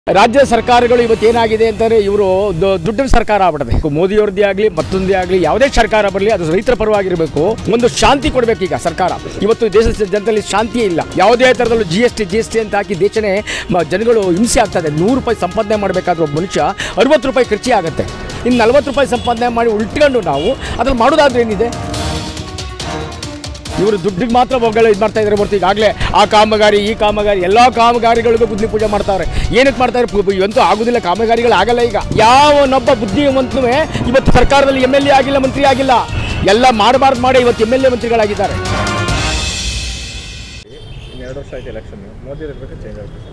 ರಾಜ್ಯ ಸರ್ಕಾರಗಳು ಇವತ್ತು ಏನಾಗಿದೆ ಅಂತಂದರೆ ಇವರು ದುಡ್ಡಿನ ಸರ್ಕಾರ ಆಗ್ಬಿಟ್ಟಿದೆ ಮೋದಿಯವ್ರದ್ದೇ ಆಗಲಿ ಮತ್ತೊಂದೇ ಆಗಲಿ ಯಾವುದೇ ಸರ್ಕಾರ ಬರಲಿ ಅದು ರೈತರ ಪರವಾಗಿರಬೇಕು ಒಂದು ಶಾಂತಿ ಕೊಡಬೇಕು ಈಗ ಸರ್ಕಾರ ಇವತ್ತು ದೇಶದ ಜನತೆಯಲ್ಲಿ ಶಾಂತಿಯೇ ಇಲ್ಲ ಯಾವುದೇ ಥರದಲ್ಲೂ G S T G S T ಅಂತ ಹಾಕಿ ದೇಶನೇ ಮ- ಜನಗಳು ಹಿಂಸೆ ಆಗ್ತದೆ ನೂರು ರೂಪಾಯಿ ಸಂಪಾದನೆ ಮಾಡಬೇಕಾದ್ರೆ ಒಬ್ಬ ಮನುಷ್ಯ ಅರವತ್ತು ರೂಪಾಯಿ ಖರ್ಚಿ ಆಗುತ್ತೆ ಇನ್ನು ನಲ್ವತ್ತು ರೂಪಾಯಿ ಸಂಪಾದನೆ ಮಾಡಿ ಉಳ್ಕೊಂಡು ನಾವು ಅದ್ರಲ್ಲಿ ಮಾಡೋದಾದ್ರೆ ಏನಿದೆ ಇವರು ದುಡ್ಡಿಗೆ ಮಾತ್ರ ಒಗ್ಗಳೆ ಇದು ಮಾಡ್ತಾ ಇದ್ದಾರೆ ಹೊರತು ಈಗಾಗಲೇ ಆ ಕಾಮಗಾರಿ ಈ ಕಾಮಗಾರಿ ಎಲ್ಲ ಕಾಮಗಾರಿಗಳಿಗೂ ಬುದ್ಧಿ ಪೂಜೆ ಮಾಡ್ತಾವ್ರೆ ಏನಕ್ಕೆ ಮಾಡ್ತಾರೆ ಪು- ಇವಂತೂ ಆಗೋದಿಲ್ಲ ಕಾಮಗಾರಿಗಳು ಆಗಲ್ಲ ಈಗ ಯಾವನೊಬ್ಬ ಬುದ್ಧಿವಂತನೂ ಇವತ್ತು ಸರ್ಕಾರದಲ್ಲಿ ಎಮ್ ಎಲ್ ಎ ಆಗಿಲ್ಲ ಮಂತ್ರಿ ಆಗಿಲ್ಲ ಎಲ್ಲ ಮಾಡಬಾರ್ದು ಮಾಡಿ ಇವತ್ತು ಎಮ್ ಎಲ್ ಎ ಮಂತ್ರಿಗಳಾಗಿದ್ದಾರೆ ಇನ್ನೆರಡು ವರ್ಷ ಆಯ್ತು ಎಲೆಕ್ಷನ್ ಮೋದಿ ಇರಬೇಕು ಚೇಂಜ್ ಆಗಬೇಕು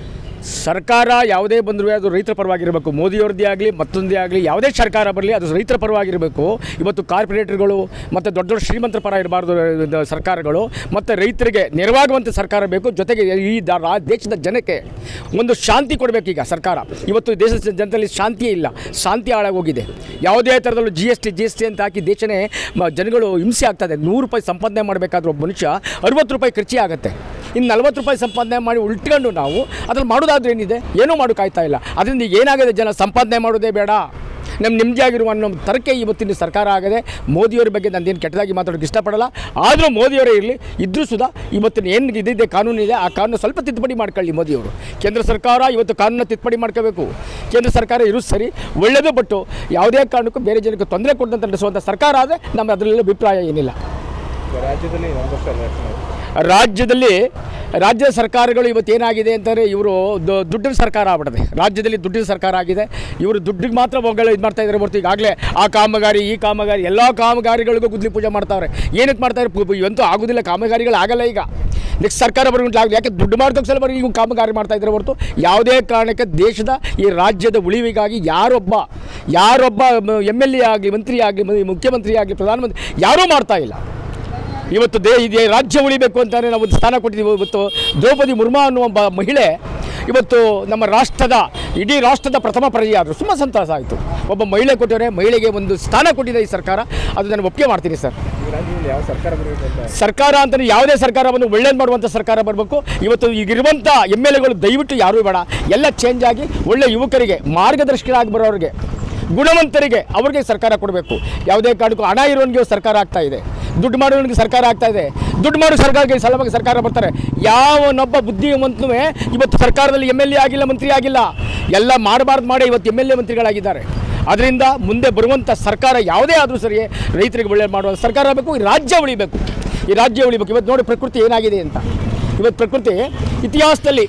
ಸರ್ಕಾರ ಯಾವುದೇ ಬಂದರೂ ಅದು ರೈತರ ಪರವಾಗಿರಬೇಕು ಮೋದಿಯವ್ರದ್ದೇ ಆಗಲಿ ಮತ್ತೊಂದೇ ಆಗಲಿ ಯಾವುದೇ ಸರ್ಕಾರ ಬರಲಿ ಅದು ರೈತರ ಪರವಾಗಿರಬೇಕು ಇವತ್ತು ಕಾರ್ಪೊರೇಟರ್ಗಳು ಮತ್ತು ದೊಡ್ಡ ದೊಡ್ಡ ಶ್ರೀಮಂತರ ಪರ ಇರಬಾರ್ದು ಇದು ಸರ್ಕಾರಗಳು ಮತ್ತು ರೈತರಿಗೆ ನೆರವಾಗುವಂಥ ಸರ್ಕಾರ ಬೇಕು ಜೊತೆಗೆ ಈ ದ- ರಾ- ದೇಶದ ಜನಕ್ಕೆ ಒಂದು ಶಾಂತಿ ಕೊಡಬೇಕು ಈಗ ಸರ್ಕಾರ ಇವತ್ತು ದೇಶದ ಜನತೆಯಲ್ಲಿ ಶಾಂತಿಯೇ ಇಲ್ಲ ಶಾಂತಿ ಹಾಳಾಗೋಗಿದೆ ಯಾವುದೇ ಥರದಲ್ಲೂ G S T G S T ಅಂತ ಹಾಕಿ ದೇಶನೇ ಮ- ಜನಗಳು ಹಿಂಸೆ ಆಗ್ತದೆ ನೂರು ರೂಪಾಯಿ ಸಂಪಾದನೆ ಮಾಡಬೇಕಾದ್ರೆ ಒಬ್ಬ ಮನುಷ್ಯ ಅರವತ್ತು ರೂಪಾಯಿ ಖರ್ಚಿ ಆಗುತ್ತೆ ಇನ್ನು ನಲ್ವತ್ತು ರೂಪಾಯಿ ಸಂಪಾದನೆ ಮಾಡಿ ಉಳ್ಕೊಂಡು ನಾವು ಅದ್ರಲ್ಲಿ ಮಾಡೋದಾದ್ರೆ ಏನಿದೆ ಏನೂ ಮಾಡೋಕ್ಕಾಗ್ತಾ ಇಲ್ಲ ಅದರಿಂದ ಈಗ ಏನಾಗಿದೆ ಜನ ಸಂಪಾದನೆ ಮಾಡೋದೇ ಬೇಡ ನಮ್ಮ ನೆಮ್ಮದಿಯಾಗಿರುವ ಅನ್ನೋ ತರಕೆ ಇವತ್ತಿನ ಸರ್ಕಾರ ಆಗದೆ ಮೋದಿಯವರ ಬಗ್ಗೆ ನಂದೇನು ಕೆಟ್ಟದಾಗಿ ಮಾತಾಡೋಕ್ಕೆ ಇಷ್ಟಪಡಲ್ಲ ಆದರೂ ಮೋದಿಯವರೇ ಇರಲಿ ಇದ್ರೂ ಸುಧಾ ಇವತ್ತಿನ ಏನು ಇದಿದೆ ಕಾನೂನು ಇದೆ ಆ ಕಾನೂನು ಸ್ವಲ್ಪ ತಿದ್ದುಪಡಿ ಮಾಡ್ಕೊಳ್ಳಿ ಮೋದಿಯವರು ಕೇಂದ್ರ ಸರ್ಕಾರ ಇವತ್ತು ಕಾನೂನ ತಿದ್ದುಪಡಿ ಮಾಡ್ಕೋಬೇಕು ಕೇಂದ್ರ ಸರ್ಕಾರ ಇರೋದು ಸರಿ ಒಳ್ಳೆಯದು ಬಟ್ಟು ಯಾವುದೇ ಕಾರಣಕ್ಕೂ ಬೇರೆ ಜನಕ್ಕೆ ತೊಂದರೆ ಕೊಟ್ಟಂತ ನಡೆಸುವಂಥ ಸರ್ಕಾರ ಆದರೆ ನಮ್ಮ ಅದರಲ್ಲಿ ಅಭಿಪ್ರಾಯ ಏನಿಲ್ಲ ಈಗ ರಾಜ್ಯದಲ್ಲಿ ಒಂದು ವರ್ಷ ಎಲೆಕ್ಷನ್ ಆಯ್ತು ರಾಜ್ಯದಲ್ಲಿ ರಾಜ್ಯ ಸರ್ಕಾರಗಳು ಇವತ್ತು ಏನಾಗಿದೆ ಅಂತಂದರೆ ಇವರು ದುಡ್ಡಿನ ಸರ್ಕಾರ ಆಗ್ಬಿಟ್ಟಿದೆ ರಾಜ್ಯದಲ್ಲಿ ದುಡ್ಡಿನ ಸರ್ಕಾರ ಆಗಿದೆ ಇವರು ದುಡ್ಡಿಗೆ ಮಾತ್ರ ಒಗ್ಗಳೆ ಇದು ಮಾಡ್ತಾ ಇದ್ದಾರೆ ಹೊರತು ಈಗಾಗಲೇ ಆ ಕಾಮಗಾರಿ ಈ ಕಾಮಗಾರಿ ಎಲ್ಲ ಕಾಮಗಾರಿಗಳಿಗೂ ಗುದ್ಲಿ ಪೂಜೆ ಮಾಡ್ತಾವ್ರೆ ಏನಕ್ಕೆ ಮಾಡ್ತಾರೆ ಪು- ಇವಂತೂ ಆಗೋದಿಲ್ಲ ಕಾಮಗಾರಿಗಳು ಆಗಲ್ಲ ಈಗ ನೆಕ್ಸ್ಟ್ ಸರ್ಕಾರ ಬರೋಂಟ್ಲ ಆಗಲಿ ಯಾಕೆ ದುಡ್ಡು ಮಾಡ್ದಕ್ಕೆ ಸಲ ಬರೀ ಈಗ ಕಾಮಗಾರಿ ಮಾಡ್ತಾ ಇದ್ದಾರೆ ಹೊರತು ಯಾವುದೇ ಕಾರಣಕ್ಕೆ ದೇಶದ ಈ ರಾಜ್ಯದ ಉಳಿವಿಗಾಗಿ ಯಾರೊಬ್ಬ ಯಾರೊಬ್ಬ ಎಮ್ ಎಲ್ ಎ ಆಗಲಿ ಮಂತ್ರಿ ಆಗಲಿ ಮುಖ್ಯಮಂತ್ರಿ ಆಗಲಿ ಪ್ರಧಾನಮಂತ್ರಿ ಯಾರೂ ಮಾಡ್ತಾ ಇಲ್ಲ ಇವತ್ತು ದೇ ಇದೆ ರಾಜ್ಯ ಉಳಿಬೇಕು ಅಂತಾನೆ ನಾವು ಒಂದು ಸ್ಥಾನ ಕೊಟ್ಟಿದ್ದೀವಿ ಇವತ್ತು ದ್ರೌಪದಿ ಮುರ್ಮು ಅನ್ನುವ ಒಬ್ಬ ಮಹಿಳೆ ಇವತ್ತು ನಮ್ಮ ರಾಷ್ಟ್ರದ ಇಡೀ ರಾಷ್ಟ್ರದ ಪ್ರಥಮ ಪ್ರಜೆಯಾದರು ತುಂಬ ಸಂತೋಷ ಆಯಿತು ಒಬ್ಬ ಮಹಿಳೆ ಕೊಟ್ಟವರೆ ಮಹಿಳೆಗೆ ಒಂದು ಸ್ಥಾನ ಕೊಟ್ಟಿದೆ ಈ ಸರ್ಕಾರ ಅದು ನಾನು ಒಪ್ಪಿಗೆ ಮಾಡ್ತೀನಿ ಸರ್ ಈಗ ರಾಜ್ಯದಲ್ಲಿ ಯಾವ ಸರ್ಕಾರ ಬರಬೇಕು ಅಂತ ಸರ್ಕಾರ ಅಂತಲೇ ಯಾವುದೇ ಸರ್ಕಾರ ಬಂದು ಒಳ್ಳೇದು ಮಾಡುವಂಥ ಸರ್ಕಾರ ಬರಬೇಕು ಇವತ್ತು ಈಗಿರುವಂಥ ಎಮ್ ಎಲ್ ಎಗಳು ದಯವಿಟ್ಟು ಯಾರೂ ಬೇಡ ಎಲ್ಲ ಚೇಂಜ್ ಆಗಿ ಒಳ್ಳೆ ಯುವಕರಿಗೆ ಮಾರ್ಗದರ್ಶಕರಾಗಿ ಬರೋರಿಗೆ ಗುಣವಂತರಿಗೆ ಅವ್ರಿಗೆ ಸರ್ಕಾರ ಕೊಡಬೇಕು ಯಾವುದೇ ಕಾರಣಕ್ಕೂ ಹಣ ಇರೋನಿಗೆ ಸರ್ಕಾರ ಆಗ್ತಾ ಇದೆ ದುಡ್ಡು ಮಾಡೋನಿಗೆ ಸರ್ಕಾರ ಆಗ್ತಾ ಇದೆ ದುಡ್ಡು ಮಾಡೋ ಸರ್ಕಾರಕ್ಕೆ ಸಲವಾಗಿ ಸರ್ಕಾರ ಬರ್ತಾರೆ ಯಾವನೊಬ್ಬ ಬುದ್ಧಿವಂತನೂ ಇವತ್ತು ಸರ್ಕಾರದಲ್ಲಿ ಎಮ್ ಎಲ್ ಎ ಆಗಿಲ್ಲ ಮಂತ್ರಿ ಆಗಿಲ್ಲ ಎಲ್ಲ ಮಾಡಬಾರ್ದು ಮಾಡಿ ಇವತ್ತು ಎಮ್ ಎಲ್ ಎ ಮಂತ್ರಿಗಳಾಗಿದ್ದಾರೆ ಅದರಿಂದ ಮುಂದೆ ಬರುವಂಥ ಸರ್ಕಾರ ಯಾವುದೇ ಆದರೂ ಸರಿ ರೈತರಿಗೆ ಒಳ್ಳೆ ಮಾಡುವ ಸರ್ಕಾರ ಆಗಬೇಕು ಈ ರಾಜ್ಯ ಉಳಿಬೇಕು ಈ ರಾಜ್ಯ ಉಳಿಬೇಕು ಇವತ್ತು ನೋಡಿ ಪ್ರಕೃತಿ ಏನಾಗಿದೆ ಅಂತ ಇವತ್ತು ಪ್ರಕೃತಿ ಇತಿಹಾಸದಲ್ಲಿ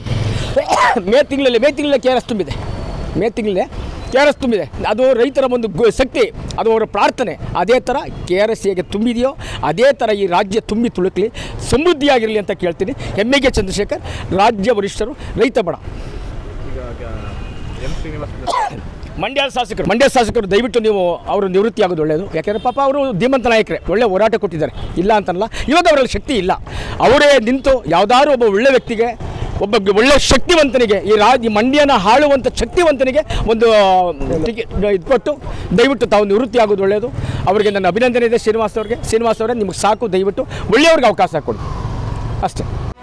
ಮೇ ತಿಂಗಳಲ್ಲಿ ಮೇ ತಿಂಗಳಲ್ಲಿ ಕೆ ಆರ್ ಎಸ್ ತುಂಬಿದೆ ಮೇ ತಿಂಗಳಲ್ಲೇ ಕೆ ಆರ್ ಎಸ್ ತುಂಬಿದೆ ಅದು ರೈತರ ಒಂದು ಗು- ಶಕ್ತಿ ಅದು ಅವರ ಪ್ರಾರ್ಥನೆ ಅದೇ ಥರ ಕೆ ಆರ್ ಎಸ್ ಹೇಗೆ ತುಂಬಿದೆಯೋ ಅದೇ ಥರ ಈ ರಾಜ್ಯ ತುಂಬಿ ತುಳುಕಲಿ ಸಮೃದ್ಧಿಯಾಗಿರಲಿ ಅಂತ ಕೇಳ್ತೀನಿ ಹೆಮ್ಮೆಗೆ ಚಂದ್ರಶೇಖರ್ ರಾಜ್ಯ ವರಿಷ್ಠರು ರೈತ ಬಡ ಈಗ ಎಂ ಶ್ರೀನಿವಾಸ ಮಂಡ್ಯ ಶಾಸಕರು ಮಂಡ್ಯ ಶಾಸಕರು ದಯವಿಟ್ಟು ನೀವು ಅವರು ನಿವೃತ್ತಿ ಆಗೋದು ಒಳ್ಳೆಯದು ಯಾಕೆಂದರೆ ಪಾಪ ಅವರು ಧೀಮಂತ ನಾಯಕರೇ ಒಳ್ಳೆ ಹೋರಾಟ ಕೊಟ್ಟಿದ್ದಾರೆ ಇಲ್ಲ ಅಂತಲ್ಲ ಇವಾಗ ಅವರಲ್ಲಿ ಶಕ್ತಿ ಇಲ್ಲ ಅವರೇ ನಿಂತು ಯಾವುದಾದ್ರು ಒಬ್ಬ ಒಳ್ಳೆ ವ್ಯಕ್ತಿಗೆ ಒಬ್ಬ ಒಳ್ಳೆ ಶಕ್ತಿವಂತನಿಗೆ ಈ ರಾಜ್ ಈ ಮಂಡ್ಯನ ಆಳುವಂಥ ಶಕ್ತಿವಂತನಿಗೆ ಒಂದು ಟಿಕೆಟ್ ಇದು ಕೊಟ್ಟು ದಯವಿಟ್ಟು ತಾವು ನಿವೃತ್ತಿ ಆಗೋದು ಒಳ್ಳೆಯದು ಅವರಿಗೆ ನನ್ನ ಅಭಿನಂದನೆ ಇದೆ ಶ್ರೀನಿವಾಸ್ ಅವರಿಗೆ ಶ್ರೀನಿವಾಸ್ ಅವರೇ ನಿಮಗೆ ಸಾಕು ದಯವಿಟ್ಟು ಒಳ್ಳೆಯವ್ರಿಗೆ ಅವಕಾಶ ಕೊಡಿ ಅಷ್ಟೇ